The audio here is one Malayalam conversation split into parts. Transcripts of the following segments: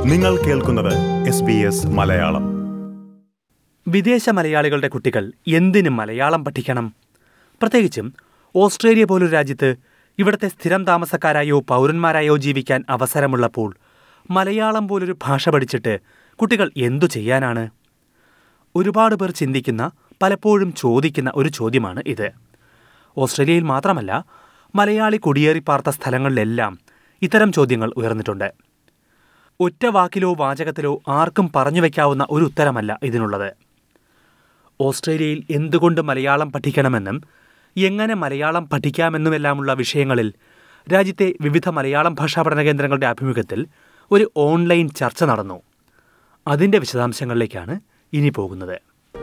നിങ്ങൾ കേൾക്കുന്നത് എസ് ബി എസ് മലയാളം വിദേശ മലയാളികളുടെ കുട്ടികൾ എന്തിന് മലയാളം പഠിക്കണം പ്രത്യേകിച്ചും ഓസ്ട്രേലിയ പോലൊരു രാജ്യത്ത് ഇവിടുത്തെ സ്ഥിരം താമസക്കാരായോ പൗരന്മാരായോ ജീവിക്കാൻ അവസരമുള്ളപ്പോൾ മലയാളം പോലൊരു ഭാഷ പഠിച്ചിട്ട് കുട്ടികൾ എന്തു ചെയ്യാനാണ് ഒരുപാട് പേർ ചിന്തിക്കുന്ന പലപ്പോഴും ചോദിക്കുന്ന ഒരു ചോദ്യമാണ് ഇത് ഓസ്ട്രേലിയയിൽ മാത്രമല്ല മലയാളി കുടിയേറി പാർത്ത സ്ഥലങ്ങളിലെല്ലാം ഇത്തരം ചോദ്യങ്ങൾ ഉയർന്നിട്ടുണ്ട് ഒറ്റ വാക്കിലോ വാചകത്തിലോ ആർക്കും പറഞ്ഞു വയ്ക്കാവുന്ന ഒരു ഉത്തരമല്ല ഇതിനുള്ളത് ഓസ്ട്രേലിയയിൽ എന്തുകൊണ്ട് മലയാളം പഠിക്കണമെന്നും എങ്ങനെ മലയാളം പഠിക്കാമെന്നുമെല്ലാമുള്ള വിഷയങ്ങളിൽ രാജ്യത്തെ വിവിധ മലയാളം ഭാഷാ പഠന കേന്ദ്രങ്ങളുടെ ആഭിമുഖ്യത്തിൽ ഒരു ഓൺലൈൻ ചർച്ച നടന്നു അതിൻ്റെ വിശദാംശങ്ങളിലേക്കാണ് ഇനി പോകുന്നത്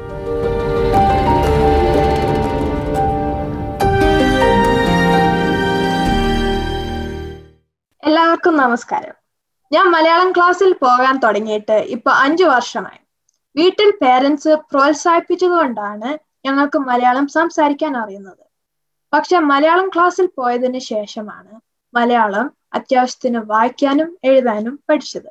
എല്ലാവർക്കും നമസ്കാരം ഞാൻ മലയാളം ക്ലാസ്സിൽ പോകാൻ തുടങ്ങിയിട്ട് ഇപ്പൊ അഞ്ചു വർഷമായി വീട്ടിൽ പേരൻസ് പ്രോത്സാഹിപ്പിച്ചതുകൊണ്ടാണ് ഞങ്ങൾക്ക് മലയാളം സംസാരിക്കാൻ അറിയുന്നത് പക്ഷെ മലയാളം ക്ലാസ്സിൽ പോയതിനു ശേഷമാണ് മലയാളം അത്യാവശ്യത്തിന് വായിക്കാനും എഴുതാനും പഠിച്ചത്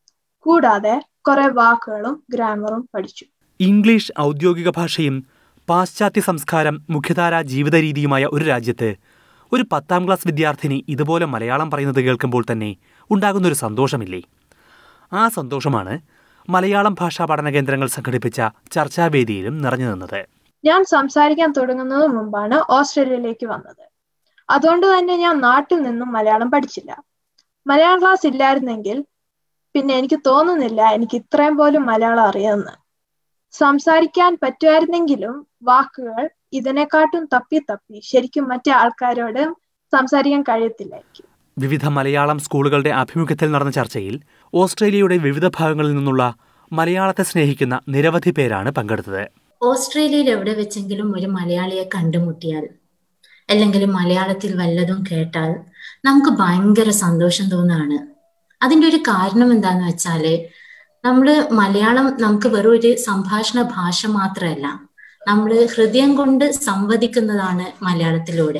കൂടാതെ കുറെ വാക്കുകളും ഗ്രാമറും പഠിച്ചു ഇംഗ്ലീഷ് ഔദ്യോഗിക ഭാഷയും പാശ്ചാത്യ സംസ്കാരം മുഖ്യധാര ജീവിത രീതിയുമായ ഒരു രാജ്യത്ത് ഒരു പത്താം ക്ലാസ് വിദ്യാർത്ഥിനി ഇതുപോലെ മലയാളം പറയുന്നത് കേൾക്കുമ്പോൾ തന്നെ ഉണ്ടാകുന്നൊരു സന്തോഷമില്ലേ ആ സന്തോഷമാണ് മലയാളം ഭാഷാ പഠന കേന്ദ്രങ്ങൾ സംഘടിപ്പിച്ച ചർച്ചാവേദിയിലും നിറഞ്ഞു നിന്നത് ഞാൻ സംസാരിക്കാൻ തുടങ്ങുന്നതിന് മുമ്പാണ് ഓസ്ട്രേലിയയിലേക്ക് വന്നത് അതുകൊണ്ട് തന്നെ ഞാൻ നാട്ടിൽ നിന്നും മലയാളം പഠിച്ചില്ല മലയാളം ക്ലാസ് ഇല്ലായിരുന്നെങ്കിൽ പിന്നെ എനിക്ക് തോന്നുന്നില്ല എനിക്ക് ഇത്രയും പോലും മലയാളം അറിയാമെന്ന് സംസാരിക്കാൻ പറ്റുമായിരുന്നെങ്കിലും വാക്കുകൾ ഇതിനെക്കാട്ടും തപ്പി തപ്പി ശരിക്കും മറ്റേ ആൾക്കാരോട് സംസാരിക്കാൻ കഴിയത്തില്ലായിരിക്കും വിവിധ മലയാളം സ്കൂളുകളുടെ ആഭിമുഖ്യത്തിൽ നടന്ന ചർച്ചയിൽ ഓസ്ട്രേലിയയുടെ വിവിധ ഭാഗങ്ങളിൽ നിന്നുള്ള മലയാളത്തെ സ്നേഹിക്കുന്ന നിരവധി പേരാണ് പങ്കെടുത്തത് ഓസ്ട്രേലിയയിൽ എവിടെ വെച്ചെങ്കിലും ഒരു മലയാളിയെ കണ്ടുമുട്ടിയാൽ അല്ലെങ്കിൽ മലയാളത്തിൽ വല്ലതും കേട്ടാൽ നമുക്ക് ഭയങ്കര സന്തോഷം തോന്നുകയാണ് അതിൻ്റെ ഒരു കാരണം എന്താന്ന് വെച്ചാല് നമ്മൾ മലയാളം നമുക്ക് വെറും ഒരു സംഭാഷണ ഭാഷ മാത്രമല്ല നമ്മൾ ഹൃദയം കൊണ്ട് സംവദിക്കുന്നതാണ് മലയാളത്തിലൂടെ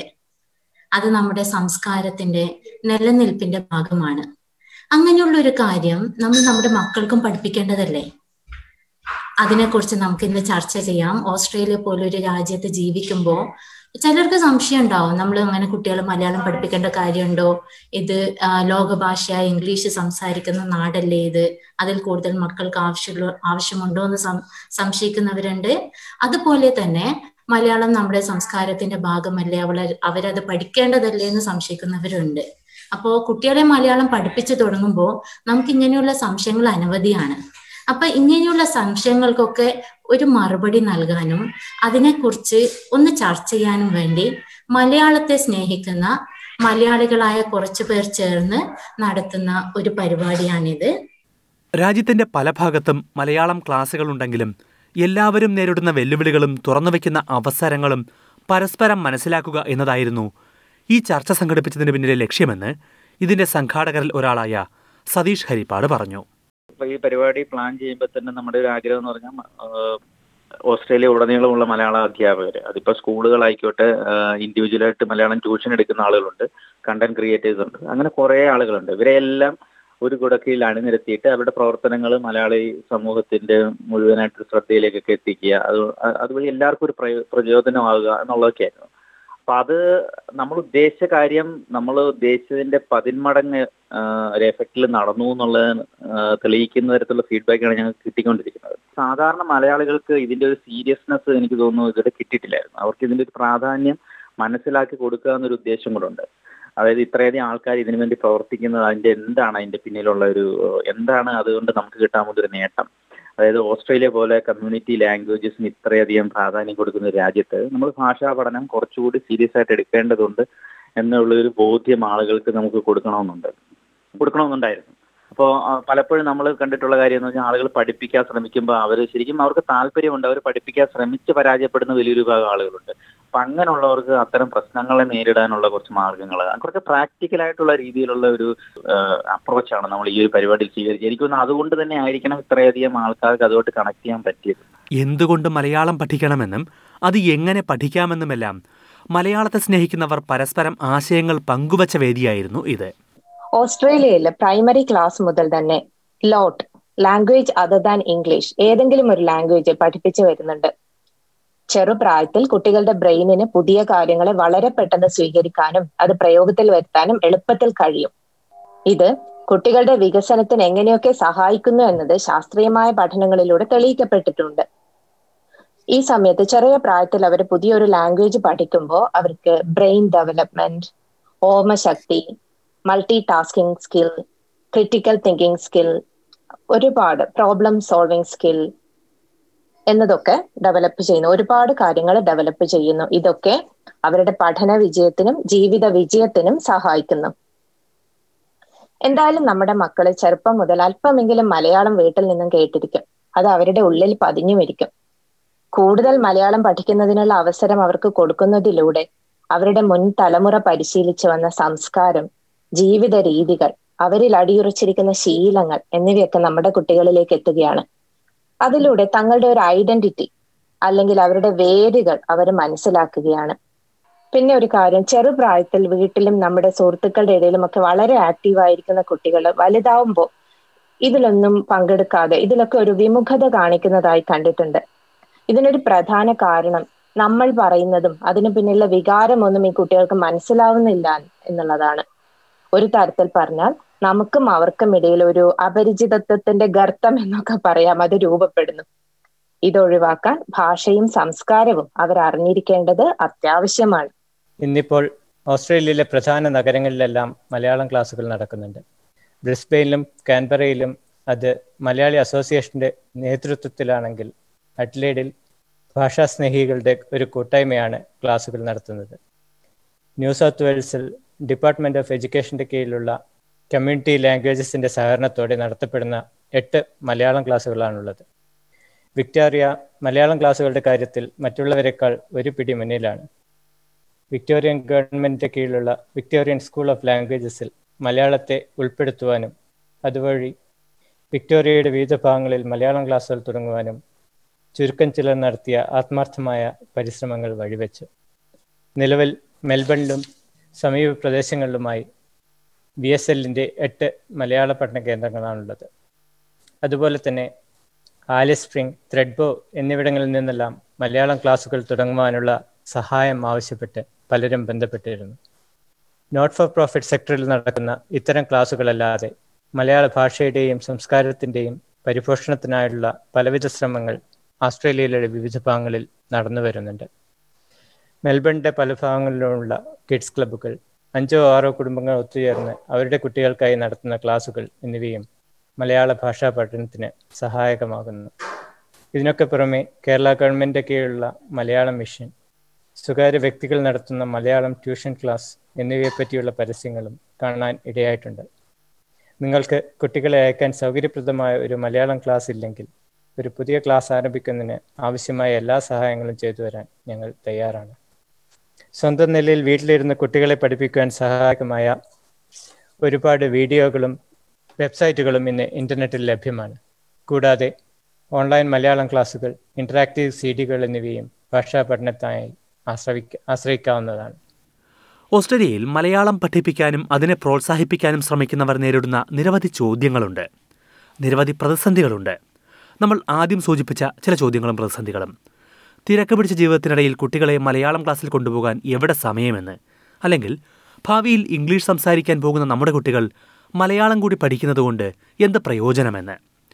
അത് നമ്മുടെ സംസ്കാരത്തിന്റെ നിലനിൽപ്പിന്റെ ഭാഗമാണ് അങ്ങനെയുള്ള ഒരു കാര്യം നമ്മൾ നമ്മുടെ മക്കൾക്കും പഠിപ്പിക്കേണ്ടതല്ലേ അതിനെക്കുറിച്ച് നമുക്ക് ഇന്ന് ചർച്ച ചെയ്യാം ഓസ്ട്രേലിയ പോലൊരു രാജ്യത്ത് ജീവിക്കുമ്പോൾ ചിലർക്ക് സംശയം ഉണ്ടാവും നമ്മൾ അങ്ങനെ കുട്ടികളെ മലയാളം പഠിപ്പിക്കേണ്ട കാര്യമുണ്ടോ ഇത് ലോകഭാഷയായ ഇംഗ്ലീഷ് സംസാരിക്കുന്ന നാടല്ലേ ഇത് അതിൽ കൂടുതൽ മക്കൾക്ക് ആവശ്യമുള്ള ആവശ്യമുണ്ടോ എന്ന് സംശയിക്കുന്നവരുണ്ട് അതുപോലെ തന്നെ മലയാളം നമ്മുടെ സംസ്കാരത്തിന്റെ ഭാഗമല്ലേ അവളെ അവരത് പഠിക്കേണ്ടതല്ലേ എന്ന് സംശയിക്കുന്നവരുണ്ട് അപ്പോ കുട്ടികളെ മലയാളം പഠിപ്പിച്ചു തുടങ്ങുമ്പോൾ നമുക്ക് ഇങ്ങനെയുള്ള സംശയങ്ങൾ അനവധിയാണ് അപ്പൊ ഇങ്ങനെയുള്ള സംശയങ്ങൾക്കൊക്കെ ഒരു മറുപടി നൽകാനും അതിനെക്കുറിച്ച് ഒന്ന് ചർച്ച ചെയ്യാനും വേണ്ടി മലയാളത്തെ സ്നേഹിക്കുന്ന മലയാളികളായ കുറച്ചു പേർ ചേർന്ന് നടത്തുന്ന ഒരു പരിപാടിയാണിത് രാജ്യത്തിന്റെ പല ഭാഗത്തും മലയാളം ക്ലാസുകളുണ്ടെങ്കിലും എല്ലാവരും നേരിടുന്ന വെല്ലുവിളികളും തുറന്നുവെക്കുന്ന അവസരങ്ങളും പരസ്പരം മനസ്സിലാക്കുക എന്നതായിരുന്നു ഈ ചർച്ച സംഘടിപ്പിച്ചതിന് പിന്നിലെ ലക്ഷ്യമെന്ന് ഇതിന്റെ സംഘാടകരിൽ ഒരാളായ സതീഷ് ഹരിപ്പാട് പറഞ്ഞു ഈ പരിപാടി പ്ലാൻ ചെയ്യുമ്പോൾ തന്നെ നമ്മുടെ ഒരു ആഗ്രഹം എന്ന് പറഞ്ഞാൽ ഓസ്ട്രേലിയ ഉടനീളമുള്ള മലയാള അധ്യാപകർ അതിപ്പോൾ സ്കൂളുകളായിക്കോട്ടെ ഇൻഡിവിജ്വലായിട്ട് മലയാളം ട്യൂഷൻ എടുക്കുന്ന ആളുകളുണ്ട് കണ്ടന്റ് ക്രിയേറ്റേഴ്സ് ഉണ്ട് അങ്ങനെ കുറേ ആളുകളുണ്ട് ഇവരെല്ലാം ഒരു കുടക്കീഴിൽ അണിനിരത്തിയിട്ട് അവരുടെ പ്രവർത്തനങ്ങൾ മലയാളി സമൂഹത്തിന്റെ മുഴുവനായിട്ട് ശ്രദ്ധയിലേക്കൊക്കെ എത്തിക്കുക അത് അതുവഴി എല്ലാവർക്കും ഒരു പ്രചോദനമാകുക എന്നുള്ളതൊക്കെയായിരുന്നു അപ്പൊ അത് നമ്മൾ ഉദ്ദേശിച്ച കാര്യം നമ്മൾ ഉദ്ദേശിച്ചതിന്റെ പതിന്മടങ്ങ് ഒരു എഫക്റ്റിൽ നടന്നു എന്നുള്ളത് തെളിയിക്കുന്ന തരത്തിലുള്ള ഫീഡ്ബാക്കാണ് ഞങ്ങൾക്ക് കിട്ടിക്കൊണ്ടിരിക്കുന്നത് സാധാരണ മലയാളികൾക്ക് ഇതിന്റെ ഒരു സീരിയസ്നെസ് എനിക്ക് തോന്നുന്നു ഇതുവരെ കിട്ടിയിട്ടില്ലായിരുന്നു അവർക്ക് ഇതിന്റെ ഒരു പ്രാധാന്യം മനസ്സിലാക്കി കൊടുക്കുക എന്നൊരു ഉദ്ദേശം കൂടെ ഉണ്ട് അതായത് ഇത്രയധികം ആൾക്കാർ ഇതിനു വേണ്ടി പ്രവർത്തിക്കുന്നത് അതിന്റെ എന്താണ് അതിന്റെ പിന്നിലുള്ള ഒരു എന്താണ് അതുകൊണ്ട് നമുക്ക് കിട്ടാൻ പോകുന്ന ഒരു നേട്ടം അതായത് ഓസ്ട്രേലിയ പോലെ കമ്മ്യൂണിറ്റി ലാംഗ്വേജസിന് ഇത്രയധികം പ്രാധാന്യം കൊടുക്കുന്ന ഒരു രാജ്യത്ത് നമ്മൾ ഭാഷാ പഠനം കുറച്ചുകൂടി സീരിയസ് ആയിട്ട് എടുക്കേണ്ടതുണ്ട് എന്നുള്ളൊരു ബോധ്യം ആളുകൾക്ക് നമുക്ക് കൊടുക്കണമെന്നുണ്ട് കൊടുക്കണമെന്നുണ്ടായിരുന്നു അപ്പോൾ പലപ്പോഴും നമ്മൾ കണ്ടിട്ടുള്ള കാര്യം എന്ന് വെച്ചാൽ ആളുകൾ പഠിപ്പിക്കാൻ ശ്രമിക്കുമ്പോൾ അവർ ശരിക്കും അവർക്ക് താല്പര്യമുണ്ട് അവർ പഠിപ്പിക്കാൻ ശ്രമിച്ച് പരാജയപ്പെടുന്ന വലിയൊരു വിഭാഗം ആളുകളുണ്ട് അപ്പൊ അങ്ങനെയുള്ളവർക്ക് അത്തരം പ്രശ്നങ്ങളെ നേരിടാനുള്ള കുറച്ച് മാർഗങ്ങൾ കുറച്ച് പ്രാക്ടിക്കൽ ആയിട്ടുള്ള രീതിയിലുള്ള ഒരു അപ്രോച്ചാണ് നമ്മൾ ഈ ഒരു പരിപാടിയിൽ സ്വീകരിച്ചത് എനിക്ക് തോന്നുന്നു അതുകൊണ്ട് തന്നെ ആയിരിക്കണം ഇത്രയധികം ആൾക്കാർക്ക് അതുമായിട്ട് കണക്ട് ചെയ്യാൻ പറ്റിയത് എന്തുകൊണ്ട് മലയാളം പഠിക്കണമെന്നും അത് എങ്ങനെ പഠിക്കാമെന്നുമെല്ലാം മലയാളത്തെ സ്നേഹിക്കുന്നവർ പരസ്പരം ആശയങ്ങൾ പങ്കുവച്ച വേദിയായിരുന്നു ഇത് ഓസ്ട്രേലിയയിൽ പ്രൈമറി ക്ലാസ് മുതൽ തന്നെ lot language other than English ഏതെങ്കിലും ഒരു ലാംഗ്വേജ് പഠിപ്പിച്ചു വരുന്നുണ്ട് ചെറുപ്രായത്തിൽ കുട്ടികളുടെ ബ്രെയിനിന് പുതിയ കാര്യങ്ങളെ വളരെ പെട്ടെന്ന് സ്വീകരിക്കാനും അത് പ്രയോഗത്തിൽ വരുത്താനും എളുപ്പത്തിൽ കഴിയും ഇത് കുട്ടികളുടെ വികസനത്തിന് എങ്ങനെയൊക്കെ സഹായിക്കുന്നു എന്നത് ശാസ്ത്രീയമായ പഠനങ്ങളിലൂടെ തെളിയിക്കപ്പെട്ടിട്ടുണ്ട് ഈ സമയത്ത് ചെറിയ പ്രായത്തിൽ അവർ പുതിയൊരു ലാംഗ്വേജ് പഠിക്കുമ്പോൾ അവർക്ക് ബ്രെയിൻ ഡെവലപ്മെന്റ് ഓർമ്മശക്തി multi tasking skill critical thinking skill ഒരുപാട് പ്രോബ്ലം സോൾവിങ് സ്കിൽ എന്നതൊക്കെ ഡെവലപ്പ് ചെയ്യുന്നു ഒരുപാട് കാര്യങ്ങൾ ഡെവലപ്പ് ചെയ്യുന്നു ഇതൊക്കെ അവരുടെ പഠന വിജയത്തിനും ജീവിത വിജയത്തിനും സഹായിക്കുന്നു എന്തായാലും നമ്മുടെ മക്കള് ചെറുപ്പം മുതൽ അല്പമെങ്കിലും മലയാളം വീട്ടിൽ നിന്നും കേട്ടിരിക്കും അത് അവരുടെ ഉള്ളിൽ പതിഞ്ഞുമിരിക്കും കൂടുതൽ മലയാളം പഠിക്കുന്നതിനുള്ള അവസരം അവർക്ക് കൊടുക്കുന്നതിലൂടെ അവരുടെ മുൻ തലമുറ പരിശീലിച്ചു വന്ന സംസ്കാരം ജീവിത രീതികൾ അവരിൽ അടിയുറച്ചിരിക്കുന്ന ശീലങ്ങൾ എന്നിവയൊക്കെ നമ്മുടെ കുട്ടികളിലേക്ക് എത്തുകയാണ് അതിലൂടെ തങ്ങളുടെ ഒരു ഐഡന്റിറ്റി അല്ലെങ്കിൽ അവരുടെ വേരുകൾ അവർ മനസ്സിലാക്കുകയാണ് പിന്നെ ഒരു കാര്യം ചെറുപ്രായത്തിൽ വീട്ടിലും നമ്മുടെ സുഹൃത്തുക്കളുടെ ഇടയിലും ഒക്കെ വളരെ ആക്റ്റീവ് ആയിരിക്കുന്ന കുട്ടികൾ വലുതാവുമ്പോൾ ഇതിലൊന്നും പങ്കെടുക്കാതെ ഇതിലൊക്കെ ഒരു വിമുഖത കാണിക്കുന്നതായി കണ്ടിട്ടുണ്ട് ഇതിനൊരു പ്രധാന കാരണം നമ്മൾ പറയുന്നതും അതിന് പിന്നിലുള്ള വികാരമൊന്നും ഈ കുട്ടികൾക്ക് മനസ്സിലാവുന്നില്ല എന്നുള്ളതാണ് ഒരു തരത്തിൽ പറഞ്ഞാൽ നമുക്കും അവർക്കും ഇടയിൽ ഒരു അപരിചിതത്വത്തിന്റെ ഗർത്തം എന്നൊക്കെ പറയാം അത് രൂപപ്പെടുന്നു ഇതൊഴിവാക്കാൻ ഭാഷയും സംസ്കാരവും അവർ അറിഞ്ഞിരിക്കേണ്ടത് അത്യാവശ്യമാണ് ഇന്നിപ്പോൾ ഓസ്ട്രേലിയയിലെ പ്രധാന നഗരങ്ങളിലെല്ലാം മലയാളം ക്ലാസ്സുകൾ നടക്കുന്നുണ്ട് ബ്രിസ്ബെയിനിലും കാൻബറയിലും അത് മലയാളി അസോസിയേഷന്റെ നേതൃത്വത്തിലാണെങ്കിൽ അഡ്ലേഡിൽ ഭാഷാസ്നേഹികളുടെ ഒരു കൂട്ടായ്മയാണ് ക്ലാസ്സുകൾ നടത്തുന്നത് ന്യൂ സൗത്ത് വെയിൽസിൽ ഡിപ്പാർട്ട്മെന്റ് ഓഫ് എഡ്യൂക്കേഷന്റെ കീഴിലുള്ള കമ്മ്യൂണിറ്റി ലാംഗ്വേജസിന്റെ സഹകരണത്തോടെ നടത്തപ്പെടുന്ന എട്ട് മലയാളം ക്ലാസ്സുകളാണുള്ളത് വിക്ടോറിയ മലയാളം ക്ലാസ്സുകളുടെ കാര്യത്തിൽ മറ്റുള്ളവരെക്കാൾ ഒരു പിടി മുന്നിലാണ് വിക്ടോറിയൻ ഗവൺമെന്റിന്റെ കീഴിലുള്ള വിക്ടോറിയൻ സ്കൂൾ ഓഫ് ലാംഗ്വേജസിൽ മലയാളത്തെ ഉൾപ്പെടുത്തുവാനും അതുവഴി വിക്ടോറിയയുടെ വിവിധ ഭാഗങ്ങളിൽ മലയാളം ക്ലാസ്സുകൾ തുടങ്ങുവാനും ചുരുക്കം ചിലർ നടത്തിയ ആത്മാർത്ഥമായ പരിശ്രമങ്ങൾ വഴിവെച്ചു നിലവിൽ മെൽബണിലും സമീപ പ്രദേശങ്ങളിലുമായി ബി എസ് എല്ലിൻ്റെ എട്ട് മലയാള പഠന കേന്ദ്രങ്ങളാണുള്ളത് അതുപോലെ തന്നെ ആലിസ് സ്പ്രിംഗ് ത്രെഡ്ബോ എന്നിവിടങ്ങളിൽ നിന്നെല്ലാം മലയാളം ക്ലാസുകൾ തുടങ്ങുവാനുള്ള സഹായം ആവശ്യപ്പെട്ട് പലരും ബന്ധപ്പെട്ടിരുന്നു നോട്ട് ഫോർ പ്രോഫിറ്റ് സെക്ടറിൽ നടക്കുന്ന ഇത്തരം ക്ലാസുകളല്ലാതെ മലയാള ഭാഷയുടെയും സംസ്കാരത്തിൻ്റെയും പരിപോഷണത്തിനായുള്ള പലവിധ ശ്രമങ്ങൾ ഓസ്ട്രേലിയയിലെ വിവിധ ഭാഗങ്ങളിൽ നടന്നു വരുന്നുണ്ട് മെൽബണിന്റെ പല ഭാഗങ്ങളിലുമുള്ള കിഡ്സ് ക്ലബ്ബുകൾ അഞ്ചോ ആറോ കുടുംബങ്ങൾ ഒത്തുചേർന്ന് അവരുടെ കുട്ടികൾക്കായി നടത്തുന്ന ക്ലാസുകൾ എന്നിവയും മലയാള ഭാഷാ പഠനത്തിന് സഹായകമാകുന്നു ഇതിനൊക്കെ പുറമെ കേരള ഗവൺമെൻറ് കീഴിലുള്ള മലയാളം മിഷൻ സ്വകാര്യ വ്യക്തികൾ നടത്തുന്ന മലയാളം ട്യൂഷൻ ക്ലാസ് എന്നിവയെപ്പറ്റിയുള്ള പരസ്യങ്ങളും കാണാൻ ഇടയായിട്ടുണ്ട് നിങ്ങൾക്ക് കുട്ടികളെ അയക്കാൻ സൗകര്യപ്രദമായ ഒരു മലയാളം ക്ലാസ് ഇല്ലെങ്കിൽ ഒരു പുതിയ ക്ലാസ് ആരംഭിക്കുന്നതിന് ആവശ്യമായ എല്ലാ സഹായങ്ങളും ചെയ്തു തരാൻ ഞങ്ങൾ തയ്യാറാണ് സ്വന്തം നിലയിൽ വീട്ടിലിരുന്ന് കുട്ടികളെ പഠിപ്പിക്കുവാൻ സഹായകമായ ഒരുപാട് വീഡിയോകളും വെബ്സൈറ്റുകളും ഇന്ന് ഇൻ്റർനെറ്റിൽ ലഭ്യമാണ് കൂടാതെ ഓൺലൈൻ മലയാളം ക്ലാസുകൾ ഇൻറ്ററാക്റ്റീവ് സി ഡികൾ എന്നിവയും ഭാഷാ പഠനത്തിനായി ആശ്രയിക്ക ആശ്രയിക്കാവുന്നതാണ് ഓസ്ട്രേലിയയിൽ മലയാളം പഠിപ്പിക്കാനും അതിനെ പ്രോത്സാഹിപ്പിക്കാനും ശ്രമിക്കുന്നവർ നേരിടുന്ന നിരവധി ചോദ്യങ്ങളുണ്ട് നിരവധി പ്രതിസന്ധികളുണ്ട് നമ്മൾ ആദ്യം സൂചിപ്പിച്ച ചില ചോദ്യങ്ങളും പ്രതിസന്ധികളും തിരക്ക് പിടിച്ച ജീവിതത്തിനിടയിൽ കുട്ടികളെ മലയാളം ക്ലാസ്സിൽ കൊണ്ടുപോകാൻ എവിടെ സമയമെന്ന് അല്ലെങ്കിൽ ഭാവിയിൽ ഇംഗ്ലീഷ് സംസാരിക്കാൻ പോകുന്ന നമ്മുടെ കുട്ടികൾ മലയാളം കൂടി പഠിക്കുന്നതുകൊണ്ട് എന്ത് പ്രയോജനമെന്ന്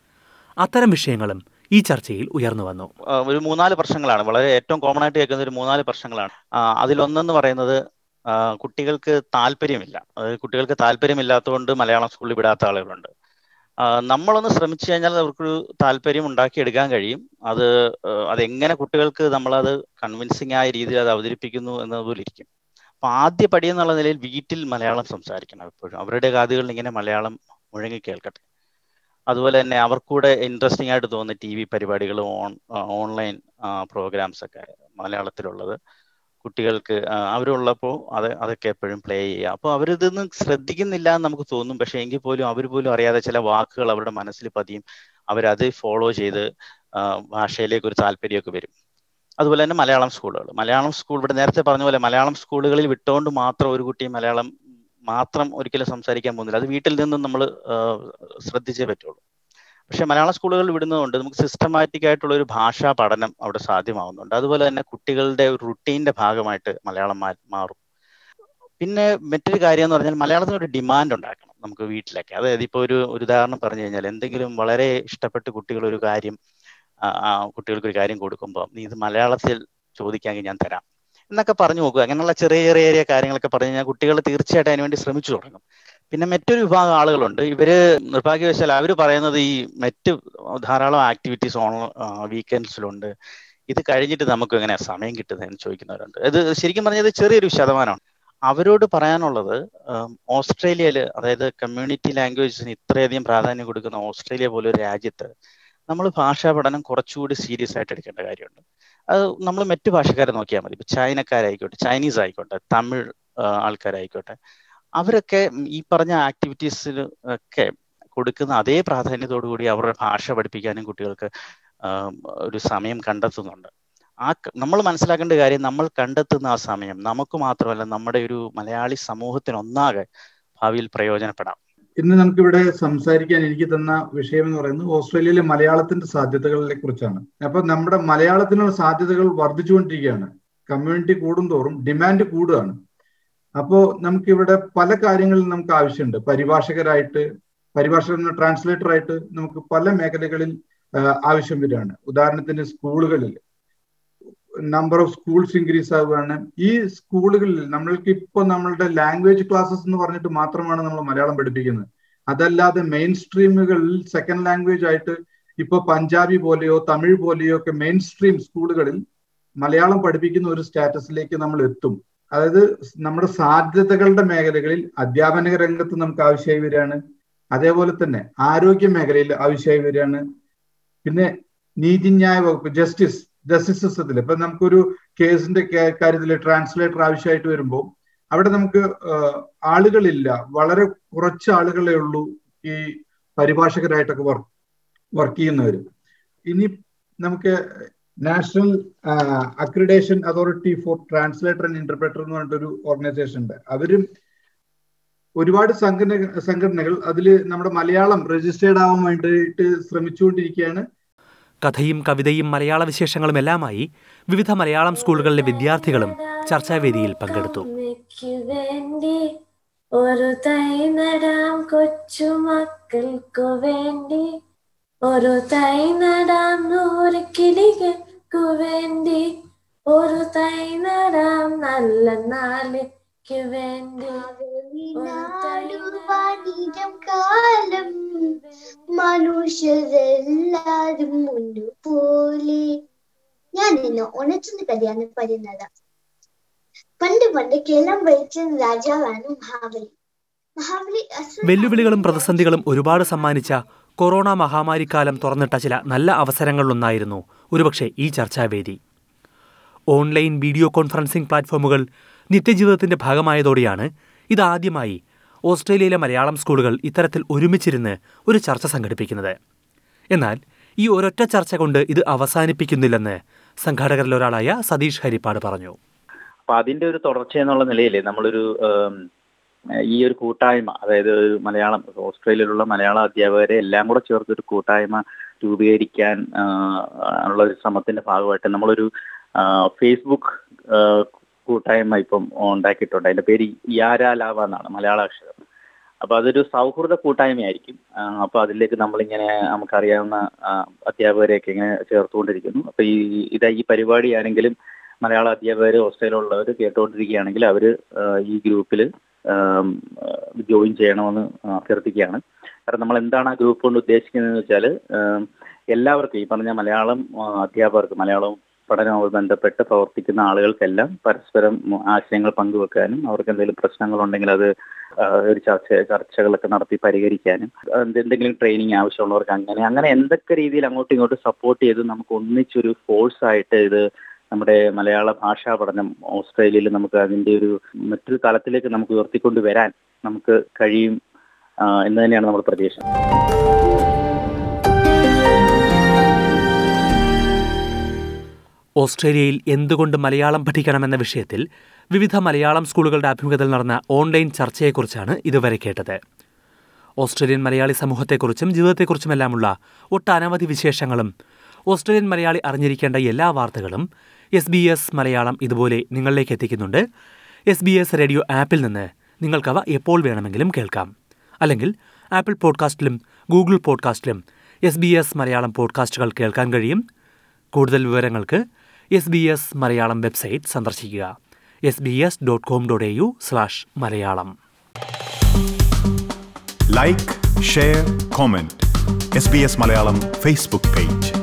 അത്തരം വിഷയങ്ങളും ഈ ചർച്ചയിൽ ഉയർന്നു വന്നു ഒരു മൂന്നാല് പ്രശ്നങ്ങളാണ് വളരെ ഏറ്റവും കോമൺ ആയിട്ട് കേൾക്കുന്ന ഒരു മൂന്നാല് പ്രശ്നങ്ങളാണ് അതിലൊന്നെന്ന് പറയുന്നത് കുട്ടികൾക്ക് താല്പര്യമില്ല അതായത് കുട്ടികൾക്ക് താല്പര്യമില്ലാത്തതുകൊണ്ട് മലയാളം സ്കൂളിൽ വിടാത്ത ആളുകളുണ്ട് നമ്മളൊന്ന് ശ്രമിച്ചു കഴിഞ്ഞാൽ അവർക്കൊരു താല്പര്യം ഉണ്ടാക്കിയെടുക്കാൻ കഴിയും അത് അതെങ്ങനെ കുട്ടികൾക്ക് നമ്മളത് കൺവിൻസിങ് ആയ രീതിയിൽ അത് അവതരിപ്പിക്കുന്നു എന്നതുപോലിരിക്കും അപ്പൊ ആദ്യ പടി എന്നുള്ള നിലയിൽ വീട്ടിൽ മലയാളം സംസാരിക്കണം എപ്പോഴും അവരുടെ കാതുകളിൽ ഇങ്ങനെ മലയാളം മുഴങ്ങി കേൾക്കട്ടെ അതുപോലെ തന്നെ അവർക്കൂടെ ഇൻട്രസ്റ്റിംഗ് ആയിട്ട് തോന്നുന്ന ടി വി പരിപാടികളും ഓൺ ഓൺലൈൻ പ്രോഗ്രാംസ് ഒക്കെ മലയാളത്തിലുള്ളത് കുട്ടികൾക്ക് അവരുള്ളപ്പോൾ അത് അതൊക്കെ എപ്പോഴും പ്ലേ ചെയ്യുക അപ്പോൾ അവരിതൊന്നും ശ്രദ്ധിക്കുന്നില്ല എന്ന് നമുക്ക് തോന്നും പക്ഷേ എങ്കിൽ പോലും അവർ പോലും അറിയാതെ ചില വാക്കുകൾ അവരുടെ മനസ്സിൽ പതിയും അവരത് ഫോളോ ചെയ്ത് ഭാഷയിലേക്ക് ഒരു താല്പര്യമൊക്കെ വരും അതുപോലെ തന്നെ മലയാളം സ്കൂളുകൾ മലയാളം സ്കൂൾ ഇവിടെ നേരത്തെ പറഞ്ഞ പോലെ മലയാളം സ്കൂളുകളിൽ വിട്ടുകൊണ്ട് മാത്രം ഒരു കുട്ടി മലയാളം മാത്രം ഒരിക്കലും സംസാരിക്കാൻ പോകുന്നില്ല അത് വീട്ടിൽ നിന്നും നമ്മൾ ശ്രദ്ധിച്ചേ പറ്റുള്ളൂ പക്ഷെ മലയാള സ്കൂളുകളിൽ വിടുന്നതുകൊണ്ട് നമുക്ക് സിസ്റ്റമാറ്റിക് ആയിട്ടുള്ള ഒരു ഭാഷാ പഠനം അവിടെ സാധ്യമാവുന്നുണ്ട് അതുപോലെ തന്നെ കുട്ടികളുടെ ഒരു റുട്ടീന്റെ ഭാഗമായിട്ട് മലയാളം മാറും പിന്നെ മറ്റൊരു കാര്യം എന്ന് പറഞ്ഞാൽ മലയാളത്തിന് ഒരു ഡിമാൻഡ് ഉണ്ടാക്കണം നമുക്ക് വീട്ടിലൊക്കെ അതായത് ഇപ്പോൾ ഒരു ഒരു ഉദാഹരണം പറഞ്ഞു കഴിഞ്ഞാൽ എന്തെങ്കിലും വളരെ ഇഷ്ടപ്പെട്ട് കുട്ടികൾ ഒരു കാര്യം കുട്ടികൾക്ക് ഒരു കാര്യം കൊടുക്കുമ്പോൾ നീ ഇത് മലയാളത്തിൽ ചോദിക്കാമെങ്കിൽ ഞാൻ തരാം എന്നൊക്കെ പറഞ്ഞു നോക്കുക അങ്ങനെയുള്ള ചെറിയ ചെറിയ ചെറിയ കാര്യങ്ങളൊക്കെ പറഞ്ഞു കഴിഞ്ഞാൽ കുട്ടികൾ തീർച്ചയായിട്ടും അതിനുവേണ്ടി ശ്രമിച്ചു തുടങ്ങും പിന്നെ മറ്റൊരു വിഭാഗം ആളുകളുണ്ട് ഇവര് നിർഭാഗ്യവശാൽ അവർ പറയുന്നത് ഈ മറ്റ് ധാരാളം ആക്ടിവിറ്റീസ് ഓൺ വീക്കെൻഡ്സിലുണ്ട് ഇത് കഴിഞ്ഞിട്ട് നമുക്ക് എങ്ങനെ സമയം കിട്ടുന്നതെന്ന് ചോദിക്കുന്നവരുണ്ട് ഇത് ശരിക്കും പറഞ്ഞത് ചെറിയൊരു ശതമാനമാണ് അവരോട് പറയാനുള്ളത് ഓസ്ട്രേലിയയിൽ അതായത് കമ്മ്യൂണിറ്റി ലാംഗ്വേജസിന് ഇത്രയധികം പ്രാധാന്യം കൊടുക്കുന്ന ഓസ്ട്രേലിയ പോലെ ഒരു രാജ്യത്ത് നമ്മൾ ഭാഷാ പഠനം കുറച്ചുകൂടി സീരിയസ് ആയിട്ട് എടുക്കേണ്ട കാര്യമുണ്ട് അത് നമ്മൾ മറ്റു ഭാഷക്കാരെ നോക്കിയാൽ മതി ഇപ്പൊ ചൈനക്കാരായിക്കോട്ടെ ചൈനീസ് ആയിക്കോട്ടെ തമിഴ് ആൾക്കാരായിക്കോട്ടെ അവരൊക്കെ ഈ പറഞ്ഞ ആക്ടിവിറ്റീസിൽ ഒക്കെ കൊടുക്കുന്ന അതേ പ്രാധാന്യത്തോടു കൂടി അവരുടെ ഭാഷ പഠിപ്പിക്കാനും കുട്ടികൾക്ക് ഒരു സമയം കണ്ടെത്തുന്നുണ്ട് ആ നമ്മൾ മനസ്സിലാക്കേണ്ട കാര്യം നമ്മൾ കണ്ടെത്തുന്ന ആ സമയം നമുക്ക് മാത്രമല്ല നമ്മുടെ ഒരു മലയാളി സമൂഹത്തിന് ഒന്നാകെ ഭാവിയിൽ പ്രയോജനപ്പെടാം ഇന്ന് നമുക്കിവിടെ സംസാരിക്കാൻ എനിക്ക് തന്ന വിഷയം എന്ന് പറയുന്നത് ഓസ്ട്രേലിയയിലെ മലയാളത്തിന്റെ സാധ്യതകളെ കുറിച്ചാണ് അപ്പൊ നമ്മുടെ മലയാളത്തിനുള്ള സാധ്യതകൾ വർദ്ധിച്ചുകൊണ്ടിരിക്കുകയാണ് കമ്മ്യൂണിറ്റി കൂടുന്തോറും ഡിമാൻഡ് കൂടുകയാണ് അപ്പോ നമുക്കിവിടെ പല കാര്യങ്ങളിൽ നമുക്ക് ആവശ്യമുണ്ട് പരിഭാഷകരായിട്ട് പരിഭാഷകർ ട്രാൻസ്ലേറ്റർ ആയിട്ട് നമുക്ക് പല മേഖലകളിൽ ആവശ്യം വരികയാണ് ഉദാഹരണത്തിന് സ്കൂളുകളിൽ നമ്പർ ഓഫ് സ്കൂൾസ് ഇൻക്രീസ് ആവുകയാണ് ഈ സ്കൂളുകളിൽ നമ്മൾക്ക് ഇപ്പൊ നമ്മളുടെ ലാംഗ്വേജ് ക്ലാസ്സസ് എന്ന് പറഞ്ഞിട്ട് മാത്രമാണ് നമ്മൾ മലയാളം പഠിപ്പിക്കുന്നത് അതല്ലാതെ മെയിൻ സ്ട്രീമുകളിൽ സെക്കൻഡ് ലാംഗ്വേജ് ആയിട്ട് ഇപ്പൊ പഞ്ചാബി പോലെയോ തമിഴ് പോലെയോ ഒക്കെ മെയിൻ സ്ട്രീം സ്കൂളുകളിൽ മലയാളം പഠിപ്പിക്കുന്ന ഒരു സ്റ്റാറ്റസിലേക്ക് നമ്മൾ എത്തും അതായത് നമ്മുടെ സാധ്യതകളുടെ മേഖലകളിൽ അധ്യാപന രംഗത്ത് നമുക്ക് ആവശ്യമായി വരികയാണ് അതേപോലെ തന്നെ ആരോഗ്യ മേഖലയിൽ ആവശ്യമായി വരികയാണ് പിന്നെ നീതിന്യായ വകുപ്പ് ജസ്റ്റിസ് ജസ്റ്റിസ് സിസ്റ്റത്തിൽ ഇപ്പൊ നമുക്കൊരു കേസിന്റെ കാര്യത്തിൽ ട്രാൻസ്ലേറ്റർ ആവശ്യമായിട്ട് വരുമ്പോൾ അവിടെ നമുക്ക് ആളുകളില്ല വളരെ കുറച്ച് ആളുകളെ ഉള്ളൂ ഈ പരിഭാഷകരായിട്ടൊക്കെ വർക്ക് വർക്ക് ചെയ്യുന്നവർ ഇനി നമുക്ക് national accreditation authority for translator and interpreter എന്ന് പറഞ്ഞിട്ടൊരു ഓർഗനൈസേഷൻ ഉണ്ട് അവരും ഒരുപാട് സംഘടന സംഘടനകൾ അതിൽ നമ്മുടെ മലയാളം രജിസ്റ്റേർഡ് ആവാൻ വേണ്ടിയിട്ട് ശ്രമിച്ചുകൊണ്ടിരിക്കുകയാണ് കഥയും കവിതയും മലയാള വിശേഷങ്ങളും എല്ലാമായി വിവിധ മലയാളം സ്കൂളുകളിലെ വിദ്യാർത്ഥികളും ചർച്ചാവേദിയിൽ പങ്കെടുത്തു ഒരു തൈ നടാം കൊച്ചു മക്കൾക്കു വേണ്ടി ഒരു തൈ നടാം നൂറ് കിളികൾക്കു വേണ്ടി ഒരു തൈ നടാം നല്ല നാളേക്ക് വേണ്ടി കാലം മനുഷ്യരെല്ലാരും ഒന്നുപോലെ ഞാൻ നിന്നെ ഉണച്ചുന്ന കഥയാണ് പറയുന്നത് പണ്ട് പണ്ട് കേരളം ഭരിച്ച രാജാവാണ് മഹാബലി മഹാബലി വെല്ലുവിളികളും പ്രതിസന്ധികളും ഒരുപാട് സമ്മാനിച്ച കൊറോണ മഹാമാരിക്കാലം തുറന്നിട്ട ചില നല്ല അവസരങ്ങളിലൊന്നായിരുന്നു ഒരുപക്ഷെ ഈ ചർച്ചാവേദി ഓൺലൈൻ വീഡിയോ കോൺഫറൻസിംഗ് പ്ലാറ്റ്ഫോമുകൾ നിത്യജീവിതത്തിന്റെ ഭാഗമായതോടെയാണ് ഇതാദ്യമായി ഓസ്ട്രേലിയയിലെ മലയാളം സ്കൂളുകൾ ഇത്തരത്തിൽ ഒരുമിച്ചിരുന്ന് ഒരു ചർച്ച സംഘടിപ്പിക്കുന്നത് എന്നാൽ ഈ ഒരൊറ്റ ചർച്ച കൊണ്ട് ഇത് അവസാനിപ്പിക്കുന്നില്ലെന്ന് സംഘാടകരിൽ ഒരാളായ സതീഷ് ഹരിപ്പാട് പറഞ്ഞു അപ്പൊ അതിന്റെ ഒരു തുടർച്ച എന്നുള്ള നിലയിൽ നമ്മളൊരു ഈ ഒരു കൂട്ടായ്മ അതായത് ഒരു മലയാളം ഓസ്ട്രേലിയയിലുള്ള മലയാള അധ്യാപകരെ എല്ലാം കൂടെ ചേർത്തൊരു കൂട്ടായ്മ രൂപീകരിക്കാൻ ഉള്ള ഒരു ശ്രമത്തിന്റെ ഭാഗമായിട്ട് നമ്മളൊരു ഫേസ്ബുക്ക് കൂട്ടായ്മ ഇപ്പം ഉണ്ടാക്കിയിട്ടുണ്ട് അതിന്റെ പേര് യാരാ ലാവ എന്നാണ് മലയാള അക്ഷരം അപ്പൊ അതൊരു സൗഹൃദ കൂട്ടായ്മയായിരിക്കും അപ്പൊ അതിലേക്ക് നമ്മളിങ്ങനെ നമുക്കറിയാവുന്ന അധ്യാപകരെയൊക്കെ ഇങ്ങനെ ചേർത്തുകൊണ്ടിരിക്കുന്നു അപ്പൊ ഈ ഇതാ ഈ പരിപാടി ആണെങ്കിലും മലയാള അധ്യാപകർ ഓസ്ട്രേലിയയിലുള്ളവർ കേട്ടുകൊണ്ടിരിക്കുകയാണെങ്കിൽ അവർ ഈ ഗ്രൂപ്പിൽ ജോയിൻ ചെയ്യണമെന്ന് അഭ്യർത്ഥിക്കുകയാണ് കാരണം നമ്മൾ എന്താണ് ആ ഗ്രൂപ്പ് കൊണ്ട് ഉദ്ദേശിക്കുന്നതെന്ന് വെച്ചാൽ എല്ലാവർക്കും ഈ പറഞ്ഞ മലയാളം അധ്യാപകർക്ക് മലയാളം പഠനവുമായി ബന്ധപ്പെട്ട് പ്രവർത്തിക്കുന്ന ആളുകൾക്കെല്ലാം പരസ്പരം ആശയങ്ങൾ പങ്കുവെക്കാനും അവർക്ക് എന്തെങ്കിലും പ്രശ്നങ്ങളുണ്ടെങ്കിൽ അത് ഒരു ചർച്ച ചർച്ചകളൊക്കെ നടത്തി പരിഹരിക്കാനും എന്തെങ്കിലും ട്രെയിനിങ് ആവശ്യമുള്ളവർക്ക് അങ്ങനെ അങ്ങനെ എന്തൊക്കെ രീതിയിൽ അങ്ങോട്ടും ഇങ്ങോട്ടും സപ്പോർട്ട് ചെയ്ത് നമുക്ക് ഒന്നിച്ചൊരു ഫോഴ്സ് ആയിട്ട് ഇത് നമ്മുടെ മലയാള ഭാഷാ പഠനം ഓസ്ട്രേലിയയിൽ നമുക്ക് അതിൻ്റെ ഒരു മറ്റൊരു തലത്തിലേക്ക് നമുക്ക് ഉയർത്തിക്കൊണ്ട് വരാൻ നമുക്ക് കഴിയും എന്ന് തന്നെയാണ് നമ്മുടെ പ്രതീക്ഷ ഓസ്ട്രേലിയയിൽ എന്തുകൊണ്ട് മലയാളം പഠിക്കണമെന്ന വിഷയത്തിൽ വിവിധ മലയാളം സ്കൂളുകളുടെ ആഭിമുഖ്യത്തിൽ നടന്ന ഓൺലൈൻ ചർച്ചയെക്കുറിച്ചാണ് ഇതുവരെ കേട്ടത് ഓസ്ട്രേലിയൻ മലയാളി സമൂഹത്തെക്കുറിച്ചും ജീവിതത്തെക്കുറിച്ചുമെല്ലാമുള്ള ഒട്ടനവധി വിശേഷങ്ങളും ഓസ്ട്രേലിയൻ മലയാളി അറിഞ്ഞിരിക്കേണ്ട എല്ലാ വാർത്തകളും എസ് ബി എസ് മലയാളം ഇതുപോലെ നിങ്ങളിലേക്ക് എത്തിക്കുന്നുണ്ട് എസ് ബി എസ് റേഡിയോ ആപ്പിൽ നിന്ന് നിങ്ങൾക്കവ എപ്പോൾ വേണമെങ്കിലും കേൾക്കാം അല്ലെങ്കിൽ ആപ്പിൾ പോഡ്കാസ്റ്റിലും ഗൂഗിൾ പോഡ്കാസ്റ്റിലും എസ് ബി എസ് മലയാളം പോഡ്കാസ്റ്റുകൾ കേൾക്കാൻ കഴിയും കൂടുതൽ വിവരങ്ങൾക്ക് S B S Malayalam website സന്ദർശിക്കുക S B S dot com dot A U slash Malayalam like share comment S B S Malayalam Facebook page